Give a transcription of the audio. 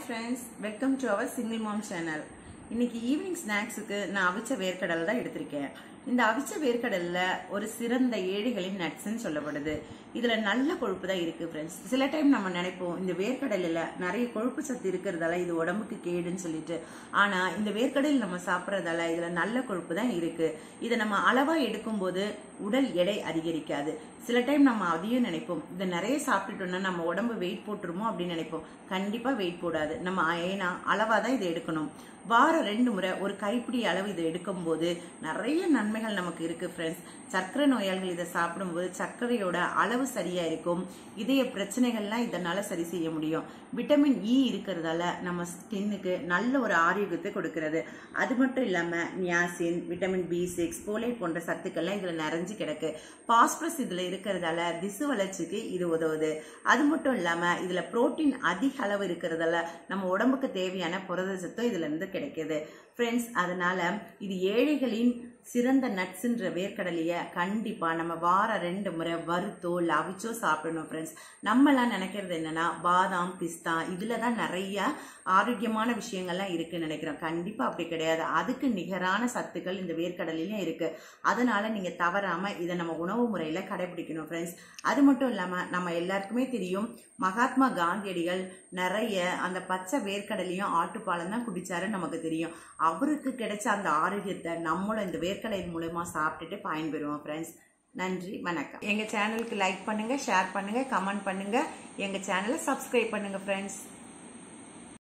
friends welcome to our single mom channel இன்னைக்கு evening ஸ்நாக்ஸுக்கு நான் அவிச்ச வேர்க்கடலை தான் எடுத்திருக்கேன் இந்த அவிச்ச வேர்க்கடல்ல ஒரு சிறந்த ஏழைகளின் நட்ஸ்ன்னு சொல்லப்படுது இதுல நல்ல கொழுப்பு தான் இருக்கு ஃப்ரெண்ட்ஸ் சில டைம் நம்ம நினைப்போம் இந்த வேர்க்கடலையில நிறைய கொழுப்பு சத்து இருக்கிறதால இது உடம்புக்கு கேடுன்னு சொல்லிட்டு ஆனா இந்த வேர்க்கடல் நம்ம சாப்பிட்றதால இதுல நல்ல கொழுப்பு தான் இருக்கு இதை நம்ம அளவா எடுக்கும்போது உடல் எடை அதிகரிக்காது சில டைம் நம்ம அதையும் நினைப்போம் இதை நிறைய சாப்பிட்டுட்டோம்னா நம்ம உடம்பு வெயிட் போட்டுருமோ அப்படின்னு நினைப்போம் கண்டிப்பா வெயிட் போடாது நம்ம ஏன்னா அளவா தான் இதை எடுக்கணும் வாரம் ரெண்டு முறை ஒரு கைப்பிடி அளவு இதை எடுக்கும்போது நிறைய நன்மைகள் நமக்கு இருக்கு ஃப்ரெண்ட்ஸ் சர்க்கரை நோயாளிகள் இதை சாப்பிடும்போது சர்க்கரையோட அளவு சரியா இருக்கும் இதய பிரச்சனைகள்லாம் இதனால சரி செய்ய முடியும் விட்டமின் இ இருக்கிறதால நம்ம ஸ்கின்னுக்கு நல்ல ஒரு ஆரோக்கியத்தை கொடுக்கிறது அது மட்டும் இல்லாம niacin vitamin B six folate போன்ற சத்துக்கள்லாம் இதுல நிறைஞ்சு கிடக்கு பாஸ்பரஸ் இதுல இருக்கிறதால திசு வளர்ச்சிக்கு இது உதவுது அது மட்டும் இல்லாம இதுல புரோட்டீன் அதிக அளவு இருக்கிறதால நம்ம உடம்புக்கு தேவையான புரத சத்தும் இதுல இருந்து கிடைக்குது ஃப்ரெண்ட்ஸ் அதனால இது ஏழைகளின் சிறந்த நட்ஸ்ன்ற வேர்க்கடலைய கண்டிப்பா நம்ம வாரம் ரெண்டு முறை வறுத்தோ இல்லை அவிச்சோ சாப்பிடணும் ஃப்ரெண்ட்ஸ் நம்மலாம் நினைக்கிறது என்னன்னா பாதாம் பிஸ்தா இதுல தான் நிறைய ஆரோக்கியமான விஷயங்கள்லாம் இருக்குன்னு நினைக்கிறோம் கண்டிப்பா அப்படி கிடையாது அதுக்கு நிகரான சத்துக்கள் இந்த வேர்க்கடலையும் இருக்கு அதனால நீங்க தவறாம இதை நம்ம உணவு முறையில கடைபிடிக்கணும் ஃப்ரெண்ட்ஸ் அது மட்டும் இல்லாம நம்ம எல்லாருக்குமே தெரியும் மகாத்மா காந்தியடிகள் நிறைய அந்த பச்சை வேர்க்கடலையும் ஆட்டுப்பாலம் தான் குடிச்சாருன்னு நமக்கு தெரியும் அவருக்கு கிடைச்ச அந்த ஆரோக்கியத்தை நம்மளும் இந்த வேர்க்கடலை மூலமா சாப்பிட்டுட்டு பயன்பெறுவோம் ஃப்ரெண்ட்ஸ் நன்றி வணக்கம் எங்க சேனலுக்கு லைக் பண்ணுங்க ஷேர் பண்ணுங்க கமெண்ட் பண்ணுங்க எங்க சேனலை சப்ஸ்கிரைப் பண்ணுங்க ஃப்ரெண்ட்ஸ்